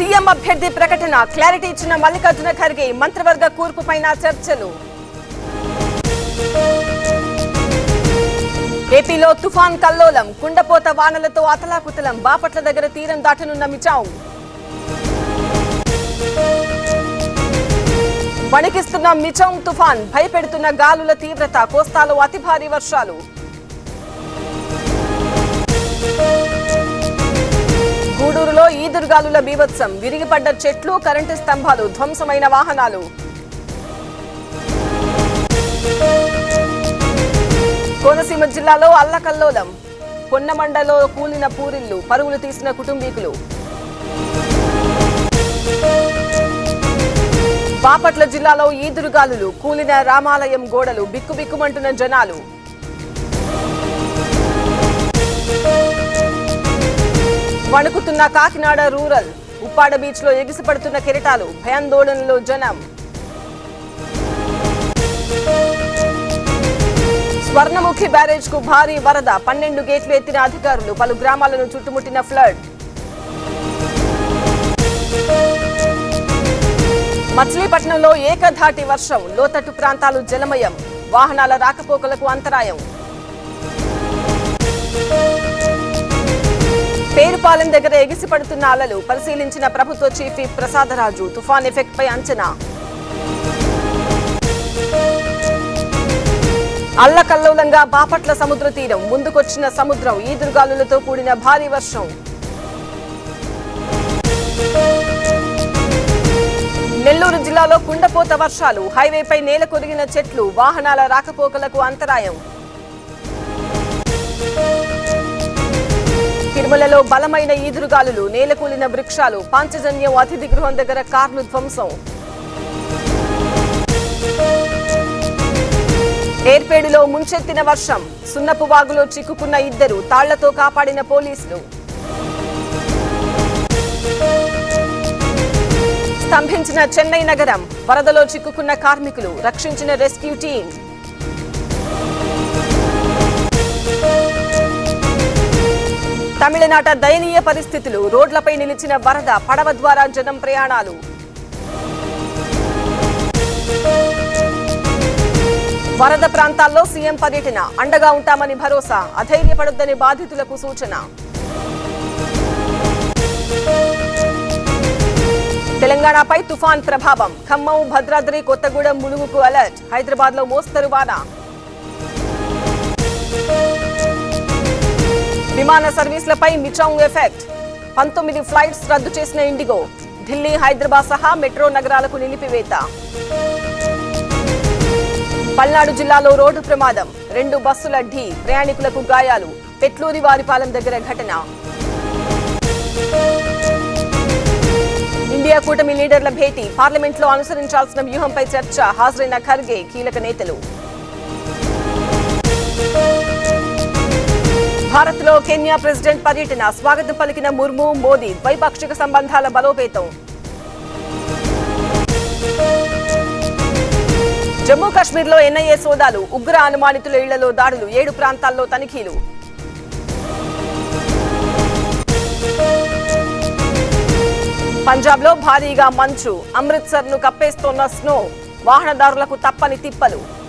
CM అభ్యర్థి ప్రకటన clarity ఇచ్చిన మల్లికార్జున ఖర్గే మంత్రివర్గ కూర్పుపైన చర్చలు ఏపీలో తుఫాన్ కల్లోలం కుండపోత వానలతో అతలాకుతలం బాపట్ల దగ్గర తీరం దాటనున్న మిచాం వణికిస్తున్న మిచౌం తుఫాన్ భయపెడుతున్న గాలుల తీవ్రత కోస్తాలో అతి భారీ వర్షాలు గూడూరులో ఈదురుగాలుల బీభత్సం విరిగిపడ్డ చెట్లు కరెంటు స్తంభాలు ధ్వంసమైన వాహనాలు కోనసీమ జిల్లాలో అల్లకల్లోలం పొన్నమండలో కూలిన పూరిల్లు పరుగులు తీసిన కుటుంబీకులు బాపట్ల జిల్లాలో ఈదురుగాలులు కూలిన రామాలయం గోడలు బిక్కుబిక్కుమంటున్న జనాలు వణుకుతున్న కాకినాడ రూరల్ ఉప్పాడ బీచ్ లో ఎగిసిపడుతున్న కెరటాలు భయాందోళనలో జనం స్వర్ణముఖి బ్యారేజ్ కు భారీ వరద పన్నెండు గేట్లు ఎత్తిన అధికారులు పలు గ్రామాలను చుట్టుముట్టిన ఫ్లడ్ మచిలీపట్నంలో ఏకధాటి వర్షం లోతట్టు ప్రాంతాలు జలమయం వాహనాల రాకపోకలకు అంతరాయం పేరుపాలెం దగ్గర ఎగిసిపడుతున్న అలలు పరిశీలించిన ప్రభుత్వ చీఫ్ విప్ ప్రసాదరాజు తుఫాన్ ఎఫెక్ట్ పై అంచనా అల్లకల్లోలంగా బాపట్ల సముద్ర తీరం ముందుకొచ్చిన సముద్రం ఈదురుగాలులతో కూడిన భారీ వర్షం నెల్లూరు జిల్లాలో కుండపోత వర్షాలు హైవేపై నేల కొరిగిన చెట్లు వాహనాల రాకపోకలకు అంతరాయం తిరుమలలో బలమైన ఈదురుగాలులు నేలకూలిన వృక్షాలు పాంచజన్యం అతిథి గృహం దగ్గర కార్లు ధ్వంసం ఏర్పేడులో ముంచెత్తిన వర్షం సున్నపు వాగులో చిక్కుకున్న ఇద్దరు తాళ్లతో కాపాడిన పోలీసులు స్తంభించిన చెన్నై నగరం వరదలో చిక్కుకున్న కార్మికులు రక్షించిన రెస్క్యూ టీం తమిళనాట దయనీయ పరిస్థితులు రోడ్లపై నిలిచిన వరద పడవ ద్వారా జనం ప్రయాణాలు వరద ప్రాంతాల్లో సీఎం పర్యటన అండగా ఉంటామని భరోసా అధైర్యపడొద్దని బాధితులకు సూచన తెలంగాణపై తుఫాన్ ప్రభావం ఖమ్మం భద్రాద్రి కొత్తగూడెం ములుగుకు అలర్ట్ హైదరాబాద్ లో మోస్తరు వాన విమాన సర్వీసులపై మిచాంగ్ ఎఫెక్ట్ పంతొమ్మిది ఫ్లైట్స్ రద్దు చేసిన ఇండిగో ఢిల్లీ హైదరాబాద్ సహా మెట్రో నగరాలకు నిలిపివేత పల్నాడు జిల్లాలో రోడ్డు ప్రమాదం రెండు బస్సుల ఢీ ప్రయాణికులకు గాయాలు పెట్లూరి వారిపాలెం దగ్గర ఘటన ఇండియా కూటమి లీడర్ల భేటీ పార్లమెంట్లో అనుసరించాల్సిన వ్యూహంపై చర్చ హాజరైన ఖర్గే కీలక నేతలు భారత్ లో కెన్యా ప్రెసిడెంట్ పర్యటన స్వాగతం పలికిన ముర్ము మోదీ ద్వైపాక్షిక సంబంధాల బలోపేతం జమ్మూ కాశ్మీర్లో ఎన్ఐఏ సోదాలు ఉగ్ర అనుమానితుల ఇళ్లలో దాడులు ఏడు ప్రాంతాల్లో తనిఖీలు పంజాబ్ లో భారీగా మంచు అమృత్సర్ ను కప్పేస్తోన్న స్నో వాహనదారులకు తప్పని తిప్పలు